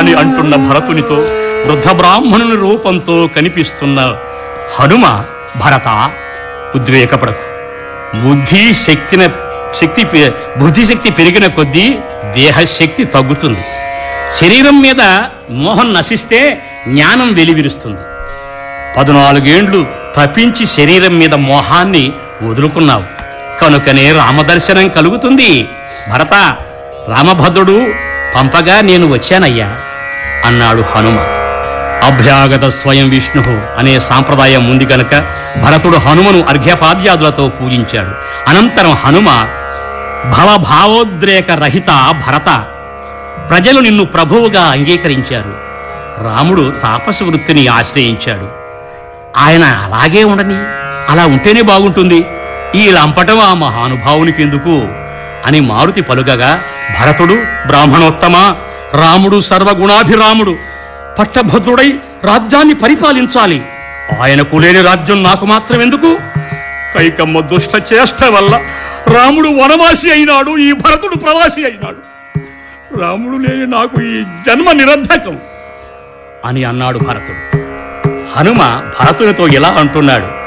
అని అంటున్న భరతునితో వృద్ధ బ్రాహ్మణుని రూపంతో కనిపిస్తున్న హనుమ భరత ఉద్వేగపడకు బుద్ధి శక్తిన శక్తి పె- బుద్ధి శక్తి పెరిగిన కొద్దీ దేహశక్తి తగ్గుతుంది శరీరం మీద మోహం నశిస్తే జ్ఞానం వెలివిరుస్తుంది పద్నాలుగేండ్లు తప్పించి శరీరం మీద మోహాన్ని వదులుకున్నావు కనుకనే రామదర్శనం కలుగుతుంది భరత రామభద్రుడు పంపగా నేను వచ్చానయ్యా అన్నాడు హనుమ అభ్యాగత స్వయం విష్ణు అనే సాంప్రదాయం ఉంది గనక భరతుడు హనుమను అర్ఘ్యపాద్యాదులతో పూజించాడు అనంతరం హనుమ భవభావోద్రేక రహిత భరత ప్రజలు నిన్ను ప్రభువుగా అంగీకరించారు రాముడు తాపస వృత్తిని ఆశ్రయించాడు ఆయన అలాగే ఉండని అలా ఉంటేనే బాగుంటుంది ఈ లంపటం ఆ మహానుభావునికి ఎందుకు అని మారుతి పలుకగా భరతుడు బ్రాహ్మణోత్తమ రాముడు సర్వగుణాభిరాముడు పట్టభద్రుడై రాజ్యాన్ని పరిపాలించాలి ఆయనకు లేని రాజ్యం నాకు మాత్రం ఎందుకు కైకమ్మ దుష్ట చేష్ట వల్ల రాముడు వనవాసి అయినాడు ఈ భరతుడు ప్రవాసి అయినాడు రాముడు లేని నాకు ఈ జన్మ నిరర్ధకం అని అన్నాడు భరతుడు హనుమ భరతునితో ఇలా అంటున్నాడు